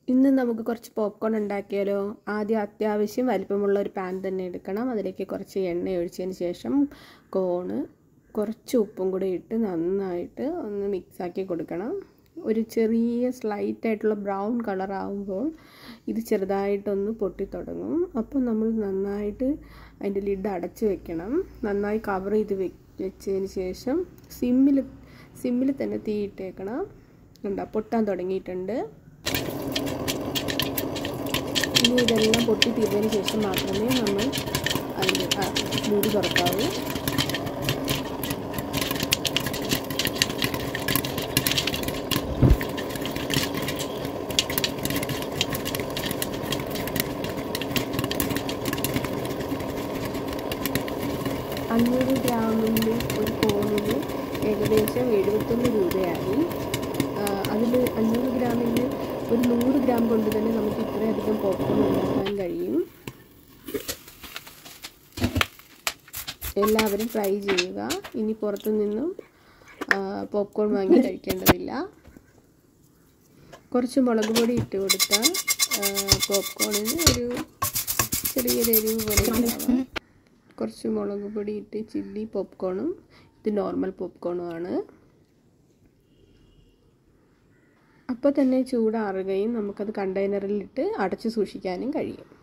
ഇന്ന് നമുക്ക് കുറച്ച് പോപ്കോൺ ഉണ്ടാക്കിയാലോ ആദ്യം അത്യാവശ്യം വലിപ്പമുള്ള ഒരു പാൻ തന്നെ എടുക്കണം അതിലേക്ക് കുറച്ച് എണ്ണ ഒഴിച്ചതിന് ശേഷം കോണ് കുറച്ച് ഉപ്പും കൂടി ഇട്ട് നന്നായിട്ട് ഒന്ന് മിക്സാക്കി കൊടുക്കണം ഒരു ചെറിയ സ്ലൈറ്റ് ആയിട്ടുള്ള ബ്രൗൺ കളർ ആകുമ്പോൾ ഇത് ചെറുതായിട്ടൊന്ന് പൊട്ടിത്തുടങ്ങും അപ്പോൾ നമ്മൾ നന്നായിട്ട് അതിൻ്റെ ലിഡ് അടച്ച് വെക്കണം നന്നായി കവർ ചെയ്ത് വെ വെച്ചതിന് ശേഷം സിമ്മിൽ സിമ്മിൽ തന്നെ തീ ഇട്ടേക്കണം കണ്ടോ പൊട്ടാൻ തുടങ്ങിയിട്ടുണ്ട് ഇനി ഇതെല്ലാം പൊട്ടി തീർന്നതിന് ശേഷം മാത്രമേ നമ്മൾ അതിൻ്റെ മൂടി തുറക്കാവൂ അഞ്ഞൂറ് ഗ്രാമിൻ്റെ ഒരു കോണിന് ഏകദേശം എഴുപത്തൊന്ന് രൂപയായി അതിൽ അഞ്ഞൂറ് ഗ്രാമിന് ഒരു നൂറ് ഗ്രാം കൊണ്ട് തന്നെ നമുക്ക് ഇത്രയധികം പോപ്കോൺ ഉണ്ടാക്കാൻ കഴിയും എല്ലാവരും ട്രൈ ചെയ്യുക ഇനി പുറത്തു നിന്നും പോപ്കോൺ വാങ്ങി കഴിക്കേണ്ടതില്ല കുറച്ച് മുളക് പൊടി ഇട്ട് കൊടുത്താൽ പോപ്കോണിന് ഒരു ചെറിയൊരു എരിവ് പോലെ ഉണ്ടാവാം കുറച്ച് മുളക് പൊടി ഇട്ട് ചില്ലി പോപ്കോണും ഇത് നോർമൽ പോപ്കോണും ആണ് അപ്പോൾ തന്നെ ചൂടാറുകയും നമുക്കത് കണ്ടെയ്നറിലിട്ട് അടച്ച് സൂക്ഷിക്കാനും കഴിയും